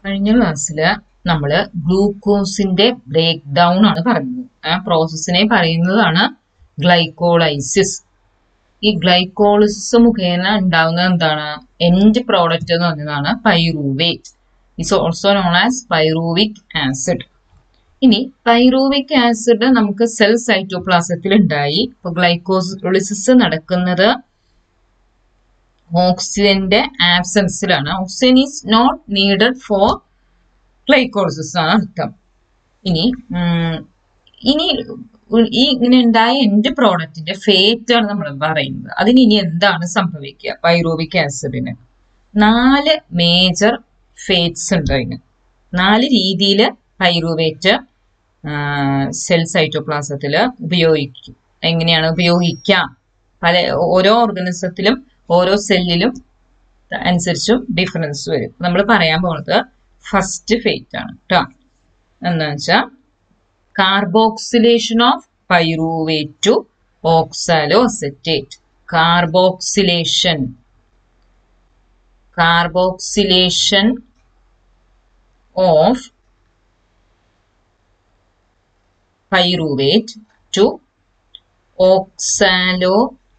കഴിഞ്ഞ ക്ലാസ്സിൽ നമ്മൾ ഗ്ലൂക്കോസിന്റെ ബ്രേക്ക് ഡൗൺ ആണ് പറഞ്ഞത് ആ പ്രോസസ്സിനെ പറയുന്നതാണ് ഗ്ലൈക്കോളൈസിസ് ഈ ഗ്ലൈക്കോളിസിസ് മുഖേന ഉണ്ടാകുന്നത് എന്താണ് എൻഡ് പ്രോഡക്റ്റ് എന്ന് പറഞ്ഞതാണ് pyruvate is also known as pyruvic acid ഇനി പൈറൂവിക് ആസിഡ് നമുക്ക് സെൽ സൈറ്റോപ്ലാസത്തിൽ ഉണ്ടായി ഇപ്പൊ ഗ്ലൈക്കോളിസിസ് നടക്കുന്നത് ഓക്സിജന്റെ ആബ്സെൻസിലാണ് oxygen is not needed for glycolysis ആണ് അർത്ഥം ഇനി ഇനി ഈ ഇങ്ങനെ ഉണ്ടായ എൻഡ് പ്രോഡക്റ്റിന്റെ ഫേറ്റ് ആണ് നമ്മൾ പറയുന്നത് അതിന് ഇനി എന്താണ് സംഭവിക്കുക പൈറോവിക് ആസിഡിന് നാല് മേജർ ഫേറ്റ്സ് ഉണ്ട് അതിന് നാല് രീതിയിൽ പൈറുവേറ്റ് സെൽ സൈറ്റോപ്ലാസത്തിൽ ഉപയോഗിക്കും എങ്ങനെയാണ് ഉപയോഗിക്കാം പല ഓരോ ഓർഗനിസത്തിലും ഓരോ സെല്ലിലും അനുസരിച്ചും ഡിഫറൻസ് വരും നമ്മൾ പറയാൻ പോകുന്നത് ഫസ്റ്റ് ഫേറ്റ് ആണ് കേട്ടോ എന്താ വെച്ചാൽ carboxylation of pyruvate to oxaloacetate carboxylation carboxylation of pyruvate to oxalo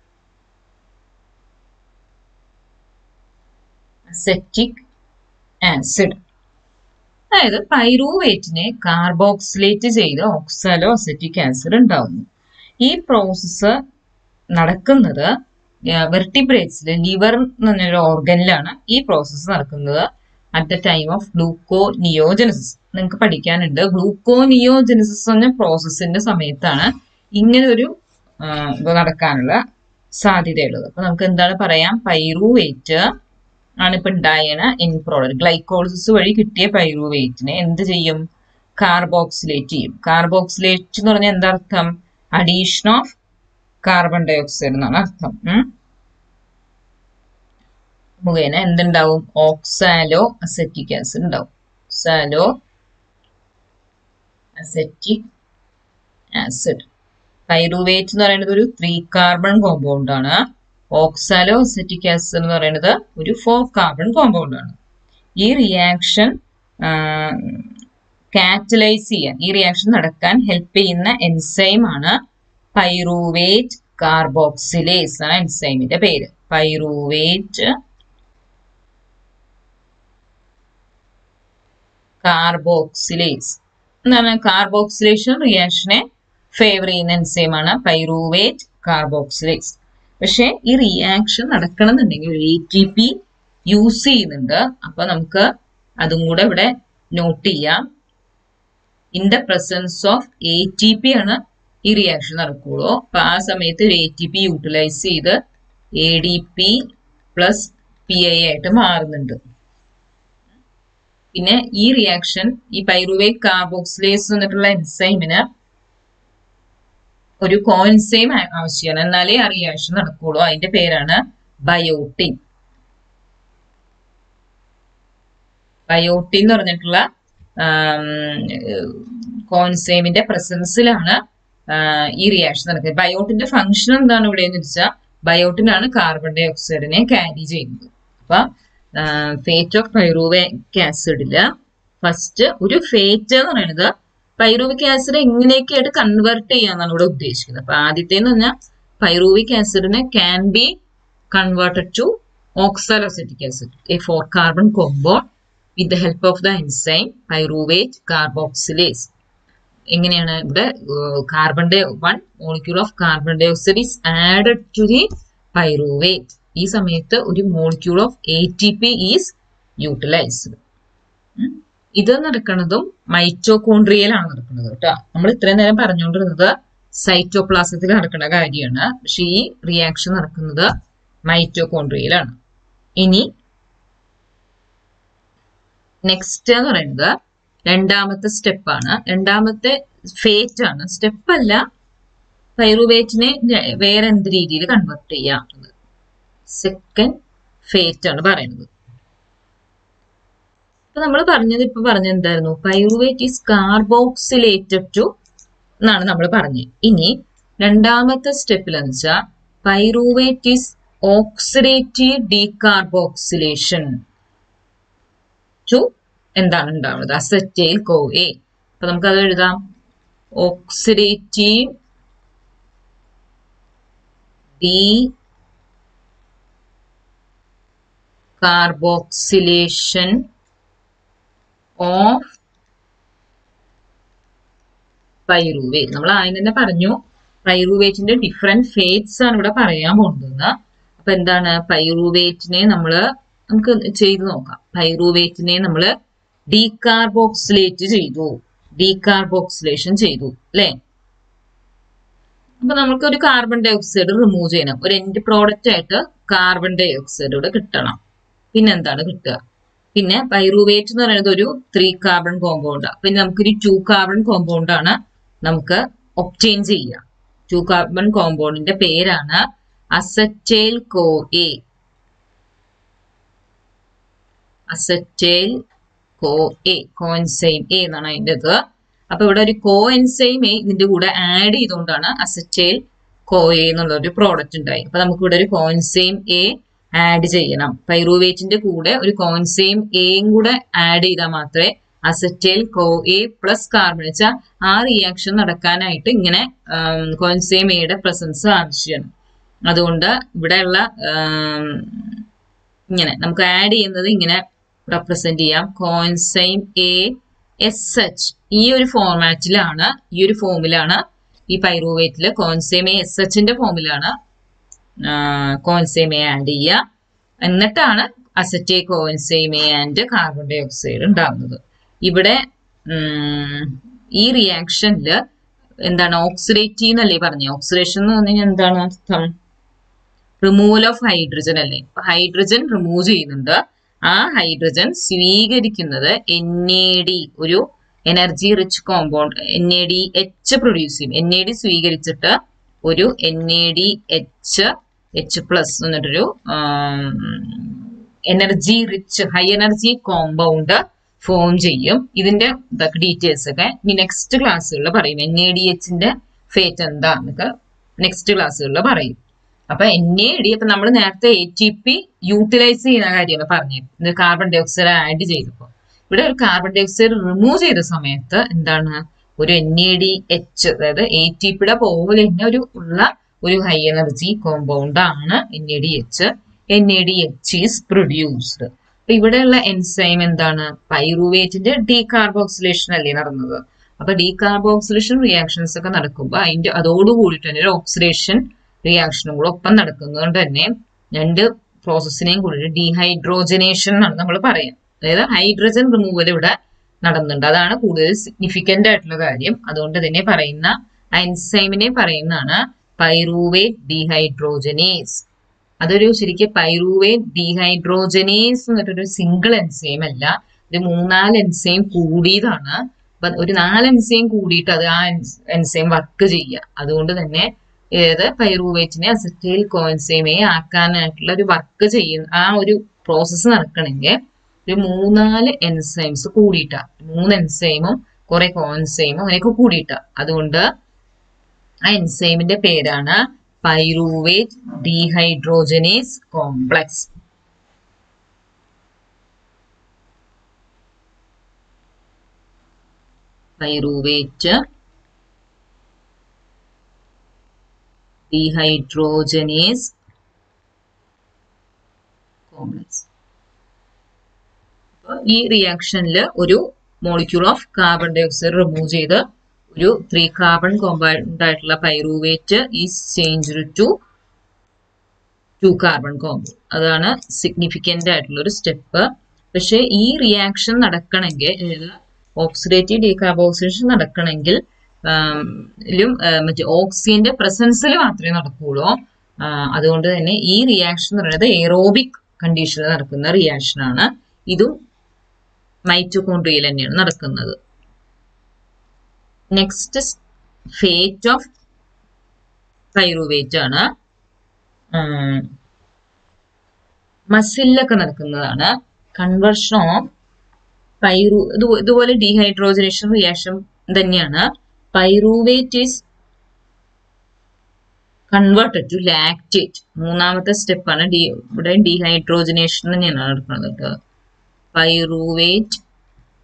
acetic acid അതായത് പൈറൂവേറ്റിനെ കാർബോക്സിലേറ്റ് ചെയ്ത് ഓക്സാലോ അസറ്റിക് ആസിഡ് ഉണ്ടാവുന്നു ഈ പ്രോസസ്സ് നടക്കുന്നത് വെർട്ടിബ്രേറ്റ്സിൽ ലിവർ എന്ന് പറഞ്ഞൊരു ഓർഗനിലാണ് ഈ പ്രോസസ്സ് നടക്കുന്നത് at the time of gluconeogenesis നിങ്ങൾക്ക് പഠിക്കാനുണ്ട് ഗ്ലൂക്കോ നിയോജനസിസ് എന്ന പ്രോസസ്സിന്റെ സമയത്താണ് ഇങ്ങനെ ഒരു ഇത് നടക്കാനുള്ള സാധ്യതയുള്ളത് അപ്പൊ നമുക്ക് എന്താണ് പറയാം പൈറൂവേറ്റ് ആണ് ഇപ്പൊ ഉണ്ടായണ എൻ പ്രോഡക്റ്റ് ഗ്ലൈക്കോളിസിസ് വഴി കിട്ടിയ പൈറൂവേറ്റിനെ എന്ത് ചെയ്യും കാർബോക്സിലേറ്റ് ചെയ്യും കാർബോക്സിലേറ്റ് എന്ന് പറഞ്ഞാൽ എന്താർത്ഥം addition of carbon dioxide എന്നാണ് അർത്ഥം മുഖേന എന്തുണ്ടാവും ഓക്സാലോ അസറ്റിക് ആസിഡ് ഉണ്ടാവും ഓക്സാലോ അസറ്റിക് ആസിഡ് പൈറുവേറ്റ് എന്ന് പറയുന്നത് ഒരു ത്രീ കാർബൺ കോമ്പൗണ്ട് ആണ് ഓക്സാലോ അസറ്റിക് ആസിഡ് എന്ന് പറയുന്നത് ഒരു ഫോർ കാർബൺ കോമ്പൗണ്ട് ആണ് ഈ റിയാക്ഷൻ കാറ്റലൈസ് ചെയ്യാൻ ഈ റിയാക്ഷൻ നടക്കാൻ ഹെൽപ്പ് ചെയ്യുന്ന എൻസൈം ആണ് പൈറുവേറ്റ് കാർബോക്സിലേസ് ആണ് എൻസൈമിന്റെ പേര് പൈറുവേറ്റ് കാർബോക്സിലേസ് എന്താണ് കാർബോക്സിലേഷൻ റിയാക്ഷനെ ഫേവർ ചെയ്യുന്ന എൻസൈമാണ് പൈറൂവേറ്റ് കാർബോക്സിലേസ് പക്ഷെ ഈ റിയാക്ഷൻ നടക്കണമെന്നുണ്ടെങ്കിൽ ഒരു എ ടി പി യൂസ് ചെയ്യുന്നുണ്ട് അപ്പൊ നമുക്ക് അതും കൂടെ ഇവിടെ നോട്ട് ചെയ്യാം in the presence of A T P ആണ് ഈ റിയാക്ഷൻ നടക്കുള്ളൂ അപ്പൊ ആ സമയത്ത് ഒരു എ ടി പി യൂട്ടിലൈസ് ചെയ്ത് A D P plus P I ആയിട്ട് മാറുന്നുണ്ട് പിന്നെ ഈ റിയാക്ഷൻ ഈ പൈറുവേറ്റ് കാർബോക്സിലേസ് എന്നിട്ടുള്ള എൻസൈമിന് ഒരു കോൻസൈം ആവശ്യമാണ് എന്നാലേ ആ റിയാക്ഷൻ നടക്കുള്ളൂ അതിന്റെ പേരാണ് ബയോട്ടിൻ ബയോട്ടിൻ എന്ന് പറഞ്ഞിട്ടുള്ള കോൻസൈമിന്റെ പ്രസൻസിലാണ് ഈ റിയാക്ഷൻ നടക്കുന്നത് ബയോട്ടിന്റെ ഫംഗ്ഷൻ എന്താണ് ഇവിടെ എന്ന് വെച്ചാൽ ബയോട്ടിനാണ് കാർബൺ ഡൈ ഓക്സൈഡിനെ ക്യാരി ചെയ്യുന്നത് അപ്പൊ ഫേറ്റ് ഓഫ് പൈറൂവിക് ആസിഡില് ഫസ്റ്റ് ഒരു ഫേറ്റ് എന്ന് പറയുന്നത് പൈറൂവിക് ആസിഡ് എങ്ങനെയൊക്കെ ആയിട്ട് കൺവേർട്ട് ചെയ്യാന്നാണ് ഇവിടെ ഉദ്ദേശിക്കുന്നത് അപ്പൊ ആദ്യത്തെ എന്ന് പറഞ്ഞാൽ പൈറൂവിക് ആസിഡിനെ can be converted to oxaloacetic acid a four carbon compound with the help of the enzyme pyruvate carboxylase എങ്ങനെയാണ് ഇവിടെ carbon di one molecule of carbon dioxide is added to the pyruvate ഈ സമയത്ത് ഒരു molecule of A T P is utilised ഇത് നടക്കുന്നതും മൈറ്റോകോൺട്രിയയിലാണ് നടക്കുന്നത് കേട്ടോ നമ്മൾ ഇത്രയും നേരം പറഞ്ഞുകൊണ്ടിരുന്നത് സൈറ്റോപ്ലാസത്തിൽ നടക്കുന്ന കാര്യമാണ് പക്ഷെ ഈ റിയാക്ഷൻ നടക്കുന്നത് മൈറ്റോകോൺട്രിയയിലാണ് ഇനി നെക്സ്റ്റ് എന്ന് പറയുന്നത് രണ്ടാമത്തെ സ്റ്റെപ്പാണ് രണ്ടാമത്തെ ഫേറ്റ് ആണ് സ്റ്റെപ്പ് അല്ല പൈറുവേറ്റിനെ വേറെ എന്ത് രീതിയിൽ കൺവേർട്ട് ചെയ്യാം സെക്കൻഡ് ഫേറ്റ് ആണ് പറയുന്നത് അപ്പൊ നമ്മൾ പറഞ്ഞത് ഇപ്പൊ പറഞ്ഞ എന്തായിരുന്നു പൈറുവേറ്റ് ഈസ് കാർബോക്സിലേറ്റഡ് ടു എന്നാണ് നമ്മൾ പറഞ്ഞത് ഇനി രണ്ടാമത്തെ സ്റ്റെപ്പിൽ എന്ന് വെച്ചാൽ pyruvate is oxidative decarboxylation to എന്താണ് ഉണ്ടാവുന്നത് അസറ്റൈൽ കോ എ അപ്പൊ നമുക്ക് അത് എഴുതാം oxidative decarboxylation of pyruvate നമ്മൾ ആദ്യം തന്നെ പറഞ്ഞു പൈറുവേറ്റിന്റെ ഡിഫറെന്റ് ഫേറ്റ്സ് ആണ് ഇവിടെ പറയാൻ പോകുന്നത് അപ്പൊ എന്താണ് പൈറുവേറ്റിനെ നമ്മൾ നമുക്ക് ചെയ്ത് നോക്കാം പൈറുവേറ്റിനെ നമ്മൾ ഡീകാർബോക്സിലേറ്റ് ചെയ്തു ഡീകാർബോക്സിലേഷൻ ചെയ്തു അല്ലെ അപ്പൊ നമുക്ക് ഒരു കാർബൺ ഡൈ ഓക്സൈഡ് റിമൂവ് ചെയ്യണം ഒരു എൻഡ് പ്രോഡക്റ്റ് ആയിട്ട് കാർബൺ ഡൈ ഓക്സൈഡ് ഇവിടെ കിട്ടണം പിന്നെന്താണ് കിട്ടുക പിന്നെ പൈറുവേറ്റ് എന്ന് പറയുന്നത് ഒരു ത്രീ കാർബൺ കോമ്പൗണ്ട് പിന്നെ നമുക്കൊരു ടു കാർബൺ കോമ്പൗണ്ട് ആണ് നമുക്ക് ഒപ്റ്റെയിൻ ചെയ്യുക ടു കാർബൺ കോമ്പൗണ്ടിന്റെ പേരാണ് acetyl co A acetyl co A coenzyme A എന്നാണ് അതിൻ്റെ ഇത് അപ്പൊ ഇവിടെ ഒരു കോ എൻസൈം എ ഇതിന്റെ കൂടെ ആഡ് ചെയ്തുകൊണ്ടാണ് അസറ്റൈൽ കോ എ എന്നുള്ള ഒരു പ്രോഡക്റ്റ് ഉണ്ടായി അപ്പൊ നമുക്ക് ഇവിടെ ഒരു കോൻസൈം എ ആഡ് ചെയ്യണം പൈറുവേറ്റിന്റെ കൂടെ ഒരു കോൺസെയിം എയും കൂടെ ആഡ് ചെയ്താൽ മാത്രമേ acetyl co A plus carbon വെച്ചാൽ ആ റിയാക്ഷൻ നടക്കാനായിട്ട് ഇങ്ങനെ കോൺസെയിം എയുടെ പ്രസൻസ് ആവശ്യമാണ് അതുകൊണ്ട് ഇവിടെയുള്ള ഇങ്ങനെ നമുക്ക് ആഡ് ചെയ്യുന്നത് ഇങ്ങനെ റെപ്രസെന്റ് ചെയ്യാം കോൺസെയിം എ എസ് എച്ച് ഈ ഒരു ഫോർമാറ്റിലാണ് ഈ ഒരു ഫോമിലാണ് ഈ പൈറുവേറ്റില് കോൺസെയിം എ എസ് എച്ചിന്റെ ഫോമിലാണ് കോൻസെയിമെ ആഡ് ചെയ്യുക എന്നിട്ടാണ് അസറ്റേ കോൻസെയിമെ ആൻഡ് കാർബൺ ഡൈ ഓക്സൈഡ് ഉണ്ടാകുന്നത് ഇവിടെ ഈ റിയാക്ഷനിൽ എന്താണ് ഓക്സിഡേറ്റീവ് എന്നല്ലേ പറഞ്ഞു ഓക്സിഡേഷൻ എന്ന് പറഞ്ഞു കഴിഞ്ഞാൽ എന്താണ് അർത്ഥം റിമൂവൽ ഓഫ് ഹൈഡ്രജൻ അല്ലേ അപ്പൊ ഹൈഡ്രജൻ റിമൂവ് ചെയ്യുന്നുണ്ട് ആ ഹൈഡ്രജൻ സ്വീകരിക്കുന്നത് എൻ എ ഡി ഒരു energy rich compound N A D H produce ചെയ്യും എൻ എ ഡി സ്വീകരിച്ചിട്ട് ഒരു N A D H H plus എന്നിട്ടൊരു energy rich high energy compound form ചെയ്യും ഇതിന്റെ ഡീറ്റെയിൽസ് ഒക്കെ ഇനി നെക്സ്റ്റ് ക്ലാസ്സുകളിൽ പറയും എൻ എ ഡി എച്ചിന്റെ ഫേറ്റ് എന്താ എന്നൊക്കെ നെക്സ്റ്റ് ക്ലാസ്സുകളിൽ പറയും അപ്പൊ എൻ എ ഡി അപ്പൊ നമ്മൾ നേരത്തെ എ ടി പി യൂട്ടിലൈസ് ചെയ്യുന്ന കാര്യമാണ് പറഞ്ഞത് കാർബൺ ഡൈ ഓക്സൈഡ് ആഡ് ചെയ്തപ്പോൾ ഇവിടെ ഒരു കാർബൺ ഡൈ ഓക്സൈഡ് റിമൂവ് ചെയ്ത സമയത്ത് എന്താണ് ഒരു എൻ എ ഡി എച്ച് അതായത് എ ടി പിയുടെ പോലെ തന്നെ ഒരു ഉള്ള ഒരു ഹൈ എനർജി കോമ്പൗണ്ട് ആണ് N A D H N A D H is produced അപ്പൊ ഇവിടെയുള്ള എൻസൈം എന്താണ് പൈറുവേറ്റിന്റെ ഡീകാർബോക്സിലേഷൻ അല്ലേ നടന്നത് അപ്പൊ ഡീകാർബോക്സിലേഷൻ റിയാക്ഷൻസ് ഒക്കെ നടക്കുമ്പോൾ അതിന്റെ അതോടുകൂടിയിട്ട് തന്നെ ഒരു ഓക്സിഡേഷൻ റിയാക്ഷനും കൂടെ ഒപ്പം നടക്കുന്നതുകൊണ്ട് തന്നെ രണ്ട് പ്രോസസ്സിനെയും കൂടി ഡീഹൈഡ്രോജനേഷൻ എന്നാണ് നമ്മൾ പറയാം അതായത് ഹൈഡ്രജൻ റിമൂവൽ ഇവിടെ നടന്നുണ്ട് അതാണ് കൂടുതൽ സിഗ്നിഫിക്കന്റ് ആയിട്ടുള്ള കാര്യം അതുകൊണ്ട് തന്നെ പറയുന്ന എൻസൈമിനെ പറയുന്നതാണ് പൈറൂവേറ്റ് ഡീഹൈഡ്രോജനേസ് അതൊരു ശരിക്കും പൈറൂവേറ്റ് ഡീഹൈഡ്രോജനേസ് എന്നിട്ടൊരു സിംഗിൾ എൻസൈം അല്ല ഒരു മൂന്നാല് എൻസൈം കൂടിയതാണ് അപ്പൊ ഒരു നാല് എൻസൈം കൂടിയിട്ട് അത് ആ എൻസൈം വർക്ക് ചെയ്യുക അതുകൊണ്ട് തന്നെ ഏത് പൈറൂവേറ്റിനെ അസറ്റൈൽ കോൻസൈമയെ ആക്കാനായിട്ടുള്ള ഒരു വർക്ക് ചെയ്യുന്ന ആ ഒരു പ്രോസസ്സ് നടക്കണമെങ്കിൽ ഒരു മൂന്നാല് എൻസൈംസ് കൂടിയിട്ടാ മൂന്ന് എൻസൈമും കുറെ കോൻസൈമും അങ്ങനെയൊക്കെ കൂടിയിട്ടാ അതുകൊണ്ട് ആ എൻസൈമിന്റെ പേരാണ് pyruvate dehydrogenase complex pyruvate dehydrogenase complex ഈ റിയാക്ഷനിൽ ഒരു molecule of carbon dioxide remove ചെയ്ത് ഒരു ത്രീ കാർബൺ കോമ്പൗണ്ട് ആയിട്ടുള്ള pyruvate is change to two carbon compound അതാണ് സിഗ്നിഫിക്കന്റ് ആയിട്ടുള്ള ഒരു സ്റ്റെപ്പ് പക്ഷെ ഈ റിയാക്ഷൻ നടക്കണമെങ്കിൽ ഓക്സിഡേറ്റീവ് ഡീകാർബോക്സിലേഷൻ നടക്കണമെങ്കിൽ ലും മറ്റേ ഓക്സിജന്റെ പ്രസൻസിൽ മാത്രമേ നടക്കുകയുള്ളൂ അതുകൊണ്ട് തന്നെ ഈ റിയാക്ഷൻ എന്ന് പറയുന്നത് എയറോബിക് കണ്ടീഷനിൽ നടക്കുന്ന റിയാക്ഷൻ ആണ് ഇതും മൈറ്റോകോൺട്രിയയിൽ തന്നെയാണ് നടക്കുന്നത് നെക്സ്റ്റ് ഫേറ്റ് ഓഫ് പൈറുവേറ്റ് ആണ് മസിലൊക്കെ നടക്കുന്നതാണ് കൺവേർഷൻ ഓഫ് പൈറു ഇതുപോലെ ഡീഹൈഡ്രോജനേഷൻ റിയാക്ഷൻ തന്നെയാണ് pyruvate is converted to lactate മൂന്നാമത്തെ സ്റ്റെപ്പാണ് ഡി ഇവിടെ ഡീഹൈഡ്രോജനേഷൻ തന്നെയാണ് നടക്കുന്നത് കേട്ടോ പൈറൂവേറ്റ്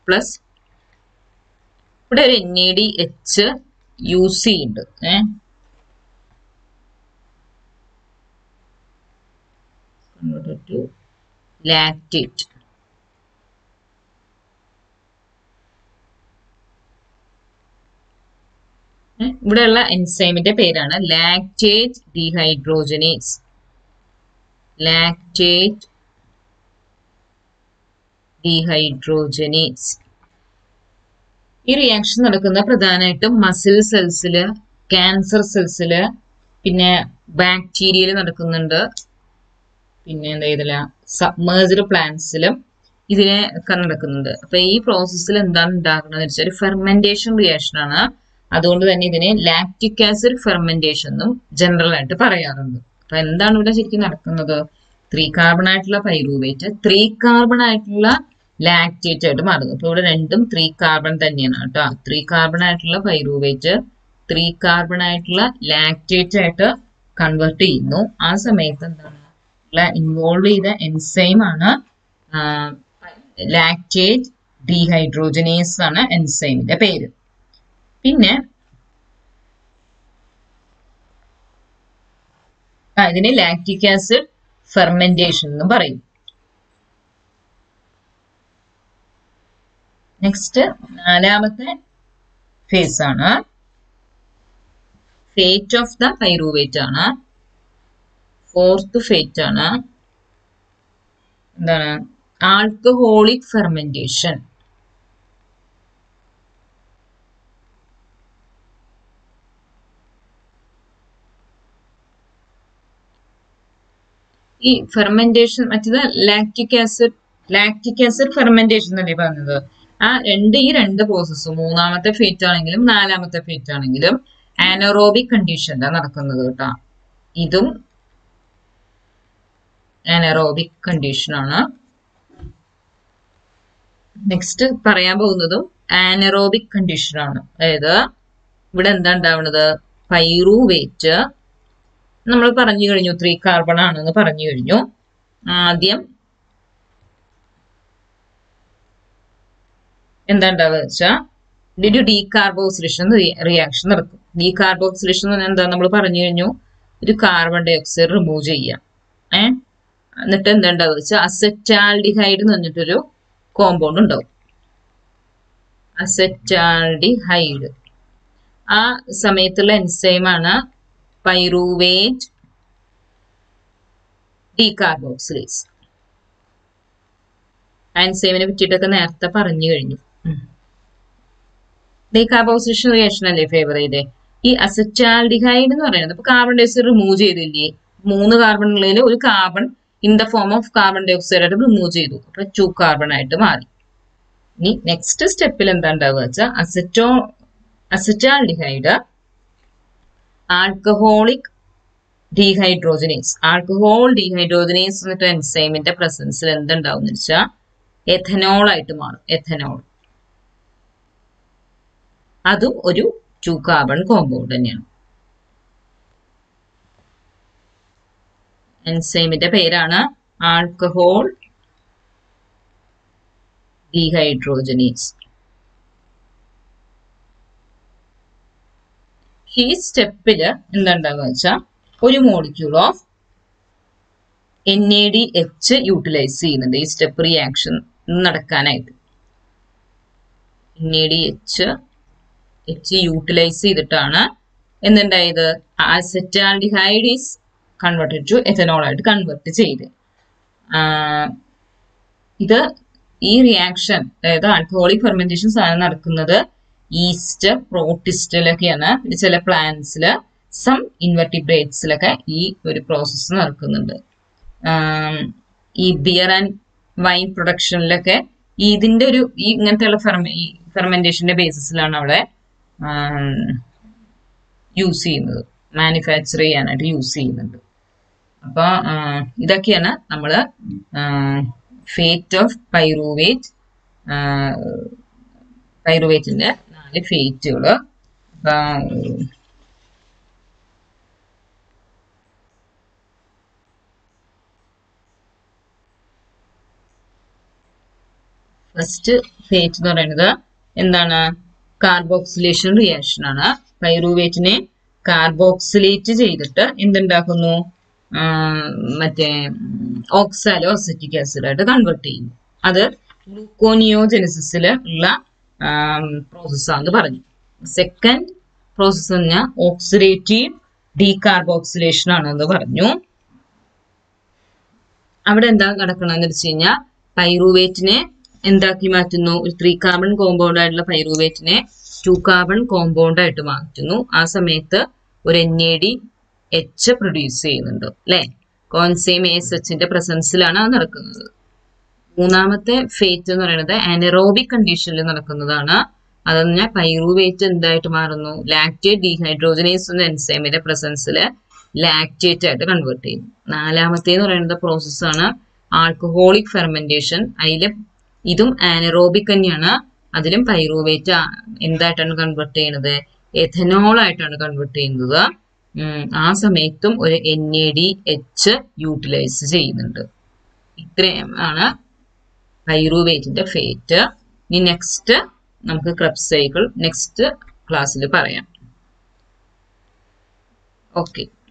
പ്ലസ് ഇവിടെ ഒരു എൻ എ ഡി എച്ച് യു സി ഉണ്ട് ഏ converted to lactate ഏ, ഇവിടെയുള്ള എൻസൈമിന്റെ പേരാണ് ലാക്ടേറ്റ് ഡീഹൈഡ്രോജനേസ് ലാക്ടേറ്റ് ഡീഹൈഡ്രോജനേസ് ഈ റിയാക്ഷൻ നടക്കുന്ന പ്രധാനമായിട്ടും മസിൽ സെൽസില് ക്യാൻസർ സെൽസില് പിന്നെ ബാക്ടീരിയയിൽ നടക്കുന്നുണ്ട് പിന്നെ എന്താ ഇതില സബ്മേഴ്സ്ഡ് പ്ലാന്റ്സിലും ഇതിനെ ഒക്കെ നടക്കുന്നുണ്ട് അപ്പൊ ഈ പ്രോസസ്സിൽ എന്താണ് ഉണ്ടാകുന്നത് വെച്ചാൽ ഒരു ഫെർമെന്റേഷൻ റിയാക്ഷൻ ആണ് അതുകൊണ്ട് തന്നെ ഇതിനെ ലാക്റ്റിക് ആസിഡ് ഫെർമെന്റേഷൻ എന്നും ജനറൽ ആയിട്ട് പറയാറുണ്ട് അപ്പൊ എന്താണ് ഇവിടെ ശരിക്കും നടക്കുന്നത് ത്രീ കാർബൺ ആയിട്ടുള്ള പൈറൂവേറ്റ് ത്രീ കാർബൺ ആയിട്ടുള്ള ലാക്റ്റേറ്റ് ആയിട്ട് മാറുന്നു അപ്പൊ ഇവിടെ രണ്ടും ത്രീ കാർബൺ തന്നെയാണ് കേട്ടോ ത്രീ കാർബൺ ആയിട്ടുള്ള പൈറൂവേറ്റ് ത്രീ കാർബൺ ആയിട്ടുള്ള ലാക്റ്റേറ്റ് ആയിട്ട് കൺവേർട്ട് ചെയ്യുന്നു ആ സമയത്ത് എന്താണ് ഇൻവോൾവ് ചെയ്ത എൻസൈം ആണ് ലാക്റ്റേറ്റ് ഡീഹൈഡ്രോജനേസ് ആണ് എൻസൈമിന്റെ പേര് പിന്നെ ആ, ഇതിനെ ലാക്റ്റിക് ആസിഡ് ഫെർമെന്റേഷൻ എന്ന് പറയും നെക്സ്റ്റ് നാലാമത്തെ ഫേസ് ആണ് ഫേറ്റ് ഓഫ് ദ പൈറൂവേറ്റ് ആണ് ഫോർത്ത് ഫേറ്റ് ആണ് എന്താണ് ആൽക്കഹോളിക് ഫെർമെന്റേഷൻ ഈ ഫെർമെന്റേഷൻ മറ്റേത് lactic acid lactic acid fermentation എന്നല്ലേ പറഞ്ഞത് ആ രണ്ട് ഈ രണ്ട് പ്രോസസ്സ് മൂന്നാമത്തെ ഫേറ്റ് ആണെങ്കിലും നാലാമത്തെ ഫേറ്റ് ആണെങ്കിലും ആനറോബിക് കണ്ടീഷനിലാണ് നടക്കുന്നത് കേട്ടോ ഇതും ആനറോബിക് കണ്ടീഷനാണ് നെക്സ്റ്റ് പറയാൻ പോകുന്നതും ആനറോബിക് കണ്ടീഷനാണ് അതായത് ഇവിടെ എന്താ ഉണ്ടാവുന്നത് പൈറൂവേറ്റ് നമ്മൾ പറഞ്ഞു കഴിഞ്ഞു ത്രീ കാർബൺ ആണെന്ന് പറഞ്ഞു കഴിഞ്ഞു ആദ്യം എന്താ ഉണ്ടാവുക വെച്ചാൽ ഇതിന്റെ ഡീകാർബോക്സിലേഷൻ റിയാക്ഷൻ നടക്കും ഡീകാർബോക്സിലേഷൻ എന്ന് പറഞ്ഞാൽ എന്താ നമ്മൾ പറഞ്ഞു കഴിഞ്ഞു ഒരു കാർബൺ ഡൈ ഓക്സൈഡ് റിമൂവ് ചെയ്യാം ഏ എന്നിട്ട് എന്താ ഉണ്ടാവുക വെച്ചാൽ അസറ്റാൽഡിഹൈഡ് എന്ന് പറഞ്ഞിട്ടൊരു കോമ്പൗണ്ട് ഉണ്ടാവും അസറ്റാൽഡിഹൈഡ് ആ സമയത്തുള്ള എൻസൈമാണ് പൈറൂവേറ്റ് ഡീകാർബോക്സിലേസ് എൻസൈമിനെ പറ്റിയിട്ടൊക്കെ നേരത്തെ പറഞ്ഞു കഴിഞ്ഞു ഡീകാർബോക്സിലേഷൻ റിയാക്ഷൻ അല്ലേ ഫേവർ ചെയ്തേ ഈ അസറ്റാൽഡിഹൈഡ് എന്ന് പറയുന്നത് ഇപ്പൊ കാർബൺ ഡയോക്സൈഡ് റിമൂവ് ചെയ്തില്ലേ മൂന്ന് കാർബണുകളിൽ ഒരു carbon in the form of carbon dioxide ആയിട്ട് റിമൂവ് ചെയ്തു അപ്പൊ ടു കാർബൺ ആയിട്ട് മാറി ഇനി നെക്സ്റ്റ് സ്റ്റെപ്പിൽ എന്താ ഉണ്ടാവുക വെച്ചാൽ aceto acetaldehyde alcoholic dehydrogenase alcohol dehydrogenase എന്നിട്ട് എൻസൈമിന്റെ പ്രസൻസിൽ എന്തുണ്ടാവും വെച്ചാൽ എഥനോൾ ആയിട്ട് മാറും എഥനോൾ അതും ഒരു ടു കാർബൺ കോമ്പൗണ്ട് തന്നെയാണ് എൻസൈമിന്റെ പേരാണ് ആൽക്കഹോൾ ഡീഹൈഡ്രോജനേസ് ഈ സ്റ്റെപ്പില് എന്താണ്ടാവുക വെച്ചാൽ ഒരു molecule of N A D H utilise ചെയ്യുന്നുണ്ട് ഈ സ്റ്റെപ്പ് റിയാക്ഷൻ നടക്കാനായിട്ട് N A D H H utilise ചെയ്തിട്ടാണ് എന്തുണ്ടായത് acetaldehyde is converted to ethanol ആയിട്ട് കൺവേർട്ട് ചെയ്ത് ഇത് ഈ റിയാക്ഷൻ അതായത് ആൽക്കഹോളിക് ഫെർമെന്റേഷൻ സാധനം നടക്കുന്നത് ഈസ്റ്റ് പ്രോട്ടിസ്റ്റിലൊക്കെയാണ് പിന്നെ ചില പ്ലാന്റ്സിൽ സം ഇൻവെർട്ടിബ്രേറ്റ്സിലൊക്കെ ഈ ഒരു പ്രോസസ്സ് നടക്കുന്നുണ്ട് ഈ ബിയർ ആൻഡ് വൈൻ പ്രൊഡക്ഷനിലൊക്കെ ഇതിന്റെ ഒരു ഈ ഇങ്ങനത്തെയുള്ള ഫെർമ ഈ ഫെർമെന്റേഷന്റെ ബേസിസിലാണ് അവിടെ യൂസ് ചെയ്യുന്നത് മാനുഫാക്ചർ ചെയ്യാനായിട്ട് യൂസ് ചെയ്യുന്നുണ്ട് അപ്പോൾ ഇതൊക്കെയാണ് നമ്മൾ ഫേറ്റ് ഓഫ് പൈറൂവേറ്റ് പൈറുവേറ്റിന്റെ നാല് ഫേറ്റുകൾ ഫസ്റ്റ് ഫേറ്റ് എന്ന് പറയുന്നത് എന്താണ് കാർബോക്സിലേഷൻ റിയാക്ഷൻ ആണ് പൈറുവേറ്റിനെ കാർബോക്സിലേറ്റ് ചെയ്തിട്ട് എന്തുണ്ടാക്കുന്നു ആ, മറ്റേ ഓക്സാലോ അസറ്റിക് ആസിഡ് ആയിട്ട് കൺവേർട്ട് ചെയ്യുന്നു അത് ഗ്ലൂക്കോനിയോജനസിസിൽ ഉള്ള പ്രോസസ്സാന്ന് പറഞ്ഞു സെക്കൻഡ് പ്രോസസ്സ് പറഞ്ഞാൽ ഓക്സിഡേറ്റീവ് ഡീകാർബോക്സിലേഷൻ ആണെന്ന് പറഞ്ഞു അവിടെ എന്താ നടക്കണമെന്ന് വെച്ച് കഴിഞ്ഞാൽ പൈറുവേറ്റിനെ എന്താക്കി മാറ്റുന്നു ഒരു ത്രീ കാർബൺ കോമ്പൗണ്ട് ആയിട്ടുള്ള പൈറുവേറ്റിനെ ടു കാർബൺ കോമ്പൗണ്ട് ആയിട്ട് മാറ്റുന്നു ആ സമയത്ത് ഒരു N A D H produce ചെയ്യുന്നുണ്ട് അല്ലെ കോൺസെയിം എസ് എച്ചിന്റെ പ്രസൻസിലാണ് അത് നടക്കുന്നത് മൂന്നാമത്തെ ഫേറ്റ് എന്ന് പറയുന്നത് അനറോബിക് കണ്ടീഷനിൽ നടക്കുന്നതാണ് അതെന്ന് പറഞ്ഞാൽ പൈറുവേറ്റ് എന്തായിട്ട് മാറുന്നു ലാക്ടേറ്റ് ഡീഹൈഡ്രോജനേസ് എന്ന എൻസൈമിന്റെ പ്രസൻസിൽ ലാക്ടേറ്റ് ആയിട്ട് കൺവേർട്ട് ചെയ്യുന്നു നാലാമത്തേന്ന് പറയുന്നത് പ്രോസസ്സാണ് ആൽക്കഹോളിക് ഫെർമെന്റേഷൻ അതിൽ ഇതും ആനറോബിക് തന്നെയാണ് അതിലും പൈറുവേറ്റ് എന്തായിട്ടാണ് കൺവേർട്ട് ചെയ്യുന്നത് എഥനോൾ ആയിട്ടാണ് കൺവേർട്ട് ചെയ്യുന്നത് ഉം, ആ സമയത്തും ഒരു N A D H utilise ചെയ്യുന്നുണ്ട് ഇത്രയും ആണ് പൈറുവേറ്റിന്റെ ഫേറ്റ് ഇനി നെക്സ്റ്റ് നമുക്ക് ക്രബ് സൈക്കിൾ നെക്സ്റ്റ് ക്ലാസ്സിൽ പറയാം ഓക്കെ